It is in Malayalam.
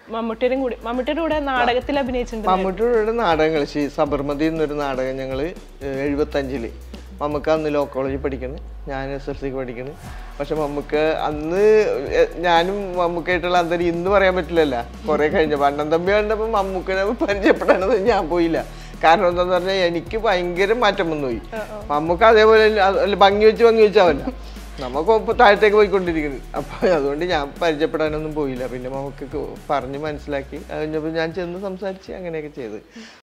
മമ്മൂട്ടിയുടെ കൂടി മമ്മൂട്ടിയുടെ കൂടെ നാടകത്തിൽ അഭിനയിച്ചിട്ടുണ്ട് മമ്മൂട്ടിയുടെ നാടകം കളിച്ച് സബർമതി എന്നൊരു നാടകം ഞങ്ങൾ എഴുപത്തഞ്ചില് മമ്മൂക്ക അന്ന് ലോ കോളേജിൽ പഠിക്കണ് ഞാൻ എസ് എൽ സിക്ക് പഠിക്കണ് പക്ഷെ മമ്മൂക്ക് അന്ന് എ- ഞാനും മമ്മൂക്കായിട്ടുള്ള അന്തരം ഇന്ന് പറയാൻ പറ്റില്ലല്ല കുറെ കഴിഞ്ഞ പണ്ടം തമ്പി കണ്ടപ്പോൾ മമ്മൂക്കിനെ പരിചയപ്പെടാനത് ഞാൻ പോയില്ല കാരണം എന്താന്ന് പറഞ്ഞാൽ എനിക്ക് ഭയങ്കര മാറ്റം വന്നു പോയി മമ്മൂക്ക അതേപോലെ അല്ല- അല്ല ഭംഗി വെച്ച് ഭംഗി വെച്ചാവല്ല നമുക്ക് ഇപ്പൊ താഴത്തേക്ക് പോയിക്കൊണ്ടിരിക്കുന്നത് അപ്പൊ അതുകൊണ്ട് ഞാൻ പരിചയപ്പെടാനൊന്നും പോയില്ല പിന്നെ നമുക്ക് പറഞ്ഞ് മനസ്സിലാക്കി അത് കഴിഞ്ഞപ്പോൾ ഞാൻ ചെന്ന് സംസാരിച്ച് അങ്ങനെയൊക്കെ ചെയ്ത്